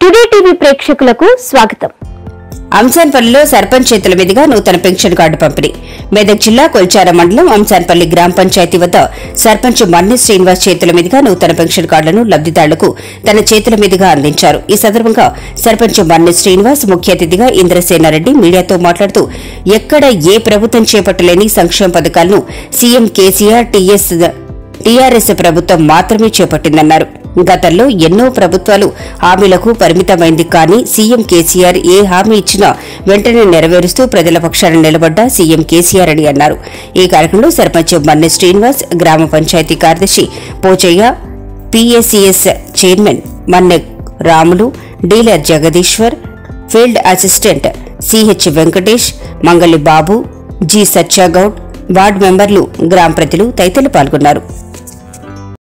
today TV ప్రేక్షకులకు స్వాగతం అంశాన్పల్లిలో సర్పంచ్ చేతుల మీదుగా నూతన పెన్షన్ కార్డు పంపిణీ మెదక్ జిల్లా కొల్చార మండలం అంశాన్పల్లి గ్రామ పంచాయతీ వద్ద సర్పంచ్ మన్ని శ్రీనివాస్ చేతుల మీదుగా నూతన పెన్షన్ కార్డులను లబ్దిదారులకు తన చేతుల మీదుగా అందించారు ఈ సందర్భంగా సర్పంచ్ మన్ని శ్రీనివాస్ ముఖ్య అతిథిగా ఇంద్రసేనారెడ్డి మీడియాతో మాట్లాడుతూ ఎక్కడ ఏ ప్రభుత్వం చేపట్టలేని సంక్షేమ పథకాలను సీఎం కేసీఆర్ టీఎస్ టీఆర్ఎస్ ప్రభుత్వం మాత్రమే చేపట్టిందన్నారు గతంలో ఎన్నో ప్రభుత్వాలు హామీలకు పరిమితమైంది కానీ సీఎం కేసీఆర్ ఏ హామీ ఇచ్చినా వెంటనే నెరవేరుస్తూ ప్రజల పక్షాన నిలబడ్డ సీఎం కేసీఆర్ అని అన్నారు ఈ కార్యక్రమంలో సర్పంచ్ మన్నె శ్రీనివాస్ గ్రామ పంచాయతీ కార్యదర్శి Pochaiah PACS chairman Manne Ramulu dealer Jagadishwar field assistant CH Venkatesh Mangali Babu G Satyagoud ward మెంబర్లు గ్రామ ప్రజలు తదితరులు పాల్గొన్నారు